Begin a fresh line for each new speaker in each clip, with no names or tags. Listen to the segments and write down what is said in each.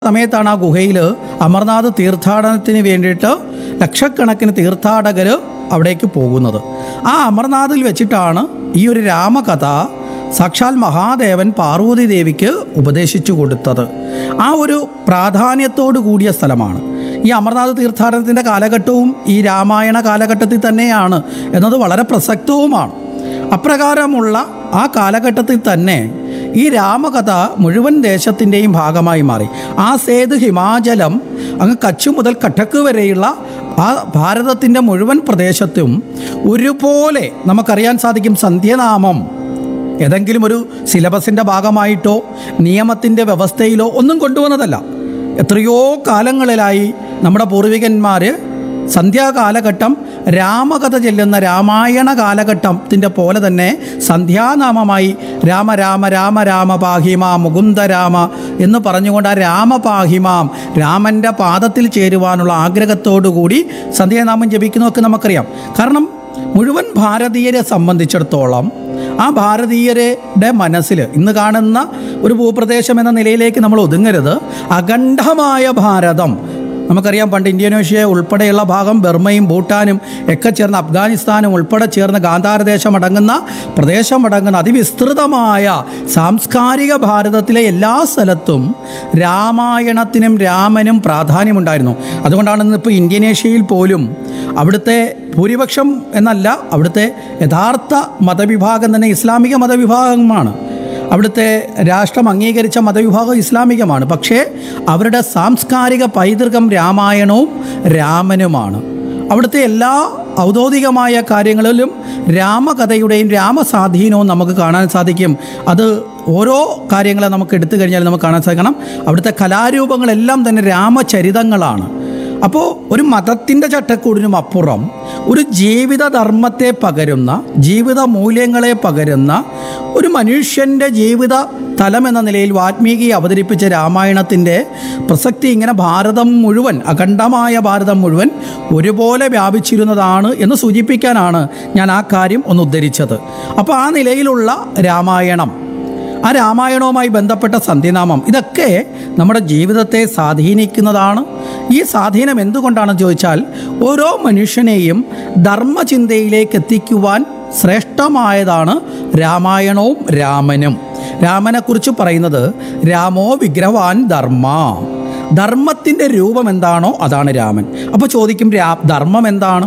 സമയത്താണ് ആ ഗുഹയിൽ അമർനാഥ് തീർത്ഥാടനത്തിന് വേണ്ടിയിട്ട് ലക്ഷക്കണക്കിന് തീർത്ഥാടകർ അവിടേക്ക് പോകുന്നത് ആ അമർനാഥിൽ വെച്ചിട്ടാണ് ഈ ഒരു രാമകഥ സാക്ഷാൽ മഹാദേവൻ പാർവതി ദേവിക്ക് ഉപദേശിച്ചു കൊടുത്തത് ആ ഒരു പ്രാധാന്യത്തോടു കൂടിയ സ്ഥലമാണ് ഈ അമർനാഥ് തീർത്ഥാടനത്തിൻ്റെ കാലഘട്ടവും ഈ രാമായണ കാലഘട്ടത്തിൽ തന്നെയാണ് എന്നത് വളരെ പ്രസക്തവുമാണ് അപ്രകാരമുള്ള ആ കാലഘട്ടത്തിൽ തന്നെ ഈ രാമകഥ മുഴുവൻ ദേശത്തിൻ്റെയും ഭാഗമായി മാറി ആ സേതു ഹിമാചലം അങ്ങ് കച്ച് മുതൽ കട്ടക്ക് വരെയുള്ള ആ ഭാരതത്തിൻ്റെ മുഴുവൻ പ്രദേശത്തും ഒരുപോലെ നമുക്കറിയാൻ സാധിക്കും സന്ധ്യനാമം ഏതെങ്കിലും ഒരു സിലബസിൻ്റെ ഭാഗമായിട്ടോ നിയമത്തിൻ്റെ വ്യവസ്ഥയിലോ ഒന്നും കൊണ്ടുവന്നതല്ല എത്രയോ കാലങ്ങളിലായി നമ്മുടെ പൂർവികന്മാർ സന്ധ്യാകാലഘട്ടം രാമകഥ ചെല്ലുന്ന രാമായണ കാലഘട്ടത്തിൻ്റെ പോലെ തന്നെ സന്ധ്യാനാമമായി രാമ രാമ രാമ രാമ പാഹിമ മുകുന്ദ രാമ എന്ന് പറഞ്ഞുകൊണ്ട് ആ രാമപാഹിമാം രാമൻ്റെ പാദത്തിൽ ചേരുവാനുള്ള ആഗ്രഹത്തോടു കൂടി സന്ധ്യാനാമം ജപിക്കുന്നതൊക്കെ നമുക്കറിയാം കാരണം മുഴുവൻ ഭാരതീയരെ സംബന്ധിച്ചിടത്തോളം ആ ഭാരതീയരുടെ മനസ്സിൽ ഇന്ന് കാണുന്ന ഒരു ഭൂപ്രദേശം എന്ന നിലയിലേക്ക് നമ്മൾ ഒതുങ്ങരുത് അഖണ്ഡമായ ഭാരതം നമുക്കറിയാം പണ്ട് ഇന്തോനേഷ്യ ഉൾപ്പെടെയുള്ള ഭാഗം ബർമയും ഭൂട്ടാനും ഒക്കെ ചേർന്ന് അഫ്ഗാനിസ്ഥാനും ഉൾപ്പെടെ ചേർന്ന് ഗാന്ധാരദേശം അടങ്ങുന്ന പ്രദേശം അടങ്ങുന്ന അതിവിസ്തൃതമായ സാംസ്കാരിക ഭാരതത്തിലെ എല്ലാ സ്ഥലത്തും രാമായണത്തിനും രാമനും പ്രാധാന്യമുണ്ടായിരുന്നു അതുകൊണ്ടാണ് ഇന്നിപ്പോൾ ഇന്തോനേഷ്യയിൽ പോലും അവിടുത്തെ ഭൂരിപക്ഷം എന്നല്ല അവിടുത്തെ യഥാർത്ഥ മതവിഭാഗം തന്നെ ഇസ്ലാമിക മതവിഭാഗമാണ് അവിടുത്തെ രാഷ്ട്രം അംഗീകരിച്ച മതവിഭാഗം ഇസ്ലാമികമാണ് പക്ഷേ അവരുടെ സാംസ്കാരിക പൈതൃകം രാമായണവും രാമനുമാണ് അവിടുത്തെ എല്ലാ ഔദ്യോഗികമായ കാര്യങ്ങളിലും രാമകഥയുടെയും രാമസ്വാധീനവും നമുക്ക് കാണാൻ സാധിക്കും അത് ഓരോ കാര്യങ്ങളെ നമുക്ക് എടുത്തു കഴിഞ്ഞാൽ നമുക്ക് കാണാൻ സാധിക്കണം അവിടുത്തെ കലാരൂപങ്ങളെല്ലാം തന്നെ രാമചരിതങ്ങളാണ് അപ്പോൾ ഒരു മതത്തിൻ്റെ ചട്ടക്കൂടിനും അപ്പുറം ഒരു ജീവിത ധർമ്മത്തെ പകരുന്ന ജീവിത മൂല്യങ്ങളെ പകരുന്ന ഒരു മനുഷ്യൻ്റെ ജീവിത തലം എന്ന നിലയിൽ വാൽമീകി അവതരിപ്പിച്ച രാമായണത്തിൻ്റെ പ്രസക്തി ഇങ്ങനെ ഭാരതം മുഴുവൻ അഖണ്ഡമായ ഭാരതം മുഴുവൻ ഒരുപോലെ വ്യാപിച്ചിരുന്നതാണ് എന്ന് സൂചിപ്പിക്കാനാണ് ഞാൻ ആ കാര്യം ഒന്ന് ഉദ്ധരിച്ചത് അപ്പോൾ ആ നിലയിലുള്ള രാമായണം ആ രാമായണവുമായി ബന്ധപ്പെട്ട സന്ധ്യനാമം ഇതൊക്കെ നമ്മുടെ ജീവിതത്തെ സ്വാധീനിക്കുന്നതാണ് ഈ സ്വാധീനം എന്തുകൊണ്ടാണെന്ന് ചോദിച്ചാൽ ഓരോ മനുഷ്യനെയും ധർമ്മചിന്തയിലേക്ക് എത്തിക്കുവാൻ ശ്രേഷ്ഠമായതാണ് രാമായണവും രാമനും രാമനെക്കുറിച്ച് പറയുന്നത് രാമോ വിഗ്രഹവാൻ ധർമ്മ ധർമ്മത്തിൻ്റെ രൂപം എന്താണോ അതാണ് രാമൻ അപ്പോൾ ചോദിക്കും രാ ധർമ്മം എന്താണ്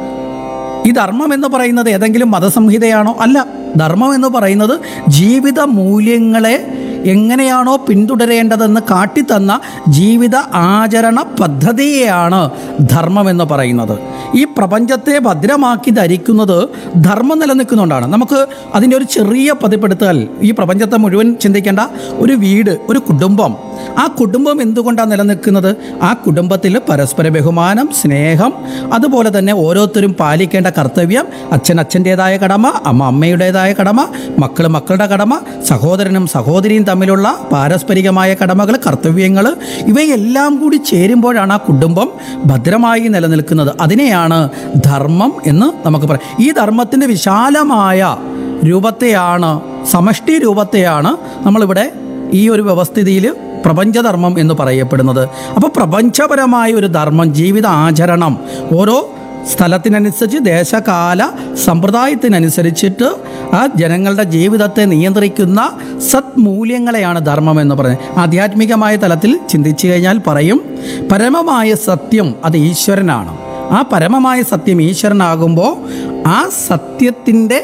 ഈ ധർമ്മം എന്ന് പറയുന്നത് ഏതെങ്കിലും മതസംഹിതയാണോ അല്ല ധർമ്മം എന്ന് പറയുന്നത് ജീവിത മൂല്യങ്ങളെ എങ്ങനെയാണോ പിന്തുടരേണ്ടതെന്ന് കാട്ടിത്തന്ന ജീവിത ആചരണ പദ്ധതിയെയാണ് ധർമ്മം എന്ന് പറയുന്നത് ഈ പ്രപഞ്ചത്തെ ഭദ്രമാക്കി ധരിക്കുന്നത് ധർമ്മം നിലനിൽക്കുന്നുകൊണ്ടാണ് നമുക്ക് അതിൻ്റെ ഒരു ചെറിയ പതിപ്പെടുത്തൽ ഈ പ്രപഞ്ചത്തെ മുഴുവൻ ചിന്തിക്കേണ്ട ഒരു വീട് ഒരു കുടുംബം ആ കുടുംബം എന്തുകൊണ്ടാണ് നിലനിൽക്കുന്നത് ആ കുടുംബത്തിൽ പരസ്പര ബഹുമാനം സ്നേഹം അതുപോലെ തന്നെ ഓരോരുത്തരും പാലിക്കേണ്ട കർത്തവ്യം അച്ഛൻ അച്ഛൻ്റേതായ കടമ അമ്മ അമ്മയുടേതായ കടമ മക്കൾ മക്കളുടെ കടമ സഹോദരനും സഹോദരിയും തമ്മിലുള്ള പാരസ്പരികമായ കടമകൾ കർത്തവ്യങ്ങൾ ഇവയെല്ലാം കൂടി ചേരുമ്പോഴാണ് ആ കുടുംബം ഭദ്രമായി നിലനിൽക്കുന്നത് അതിനെയാണ് ധർമ്മം എന്ന് നമുക്ക് പറയാം ഈ ധർമ്മത്തിൻ്റെ വിശാലമായ രൂപത്തെയാണ് സമഷ്ടി രൂപത്തെയാണ് നമ്മളിവിടെ ഈ ഒരു വ്യവസ്ഥിതിയിൽ പ്രപഞ്ചധർമ്മം എന്ന് പറയപ്പെടുന്നത് അപ്പോൾ പ്രപഞ്ചപരമായ ഒരു ധർമ്മം ജീവിത ആചരണം ഓരോ സ്ഥലത്തിനനുസരിച്ച് ദേശകാല സമ്പ്രദായത്തിനനുസരിച്ചിട്ട് ആ ജനങ്ങളുടെ ജീവിതത്തെ നിയന്ത്രിക്കുന്ന സത്മൂല്യങ്ങളെയാണ് ധർമ്മം എന്ന് പറയുന്നത് ആധ്യാത്മികമായ തലത്തിൽ ചിന്തിച്ചു കഴിഞ്ഞാൽ പറയും പരമമായ സത്യം അത് ഈശ്വരനാണ് ആ പരമമായ സത്യം ഈശ്വരനാകുമ്പോൾ ആ സത്യത്തിൻ്റെ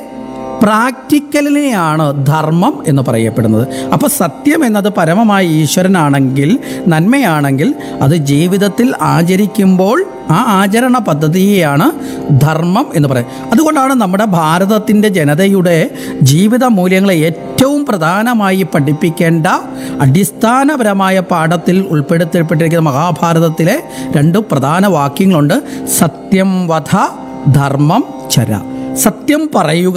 പ്രാക്ടിക്കലിനെയാണ് ധർമ്മം എന്ന് പറയപ്പെടുന്നത് അപ്പോൾ സത്യം എന്നത് പരമമായ ഈശ്വരനാണെങ്കിൽ നന്മയാണെങ്കിൽ അത് ജീവിതത്തിൽ ആചരിക്കുമ്പോൾ ആ ആചരണ പദ്ധതിയെയാണ് ധർമ്മം എന്ന് പറയുന്നത് അതുകൊണ്ടാണ് നമ്മുടെ ഭാരതത്തിൻ്റെ ജനതയുടെ ജീവിത മൂല്യങ്ങളെ ഏറ്റവും പ്രധാനമായി പഠിപ്പിക്കേണ്ട അടിസ്ഥാനപരമായ പാഠത്തിൽ ഉൾപ്പെടുത്തപ്പെട്ടിരിക്കുന്ന മഹാഭാരതത്തിലെ രണ്ട് പ്രധാന വാക്യങ്ങളുണ്ട് സത്യം വധ ധർമ്മം ചര സത്യം പറയുക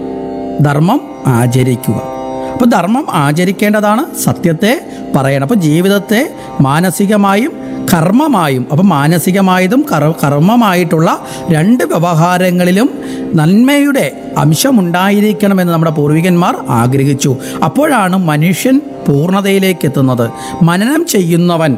ധർമ്മം ആചരിക്കുക അപ്പോൾ ധർമ്മം ആചരിക്കേണ്ടതാണ് സത്യത്തെ പറയണം അപ്പോൾ ജീവിതത്തെ മാനസികമായും കർമ്മമായും അപ്പം മാനസികമായതും കർ കർമ്മമായിട്ടുള്ള രണ്ട് വ്യവഹാരങ്ങളിലും നന്മയുടെ അംശമുണ്ടായിരിക്കണമെന്ന് നമ്മുടെ പൂർവികന്മാർ ആഗ്രഹിച്ചു അപ്പോഴാണ് മനുഷ്യൻ പൂർണ്ണതയിലേക്ക് എത്തുന്നത് മനനം ചെയ്യുന്നവൻ